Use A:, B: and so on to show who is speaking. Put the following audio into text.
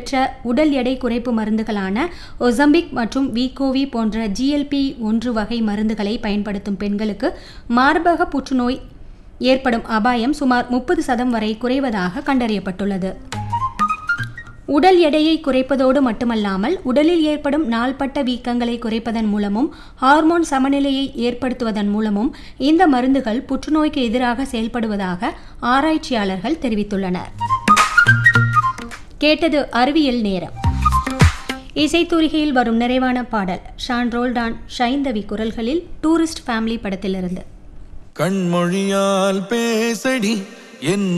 A: பெற்ற உடல் எடை குறைப்பு மருந்துகளான ஒசம்பிக் மற்றும் வீகோவி போன்ற ஜிஎல்பி ஒன்று வகை மருந்துகளை பயன்படுத்தும் பெண்களுக்கு மார்பக புற்றுநோய் ஏற்படும் அபாயம் சுமார் முப்பது சதம் வரை குறைவதாக கண்டறியப்பட்டுள்ளது உடல் எடையை குறைப்பதோடு மட்டுமல்லாமல் உடலில் ஏற்படும் நாள்பட்ட வீக்கங்களை குறைப்பதன் மூலமும் ஹார்மோன் சமநிலையை ஏற்படுத்துவதன் மூலமும் இந்த மருந்துகள் புற்றுநோய்க்கு எதிராக செயல்படுவதாக ஆராய்ச்சியாளர்கள் தெரிவித்துள்ளனர் கேட்டது அறிவியல் நேரம் இசைத்தூரிகையில் வரும் நிறைவான பாடல் ஷான் ரோல்டான் ஷைந்தவி குரல்களில் டூரிஸ்ட் ஃபேமிலி படத்திலிருந்து
B: கண்மொழியால் பேசடி என்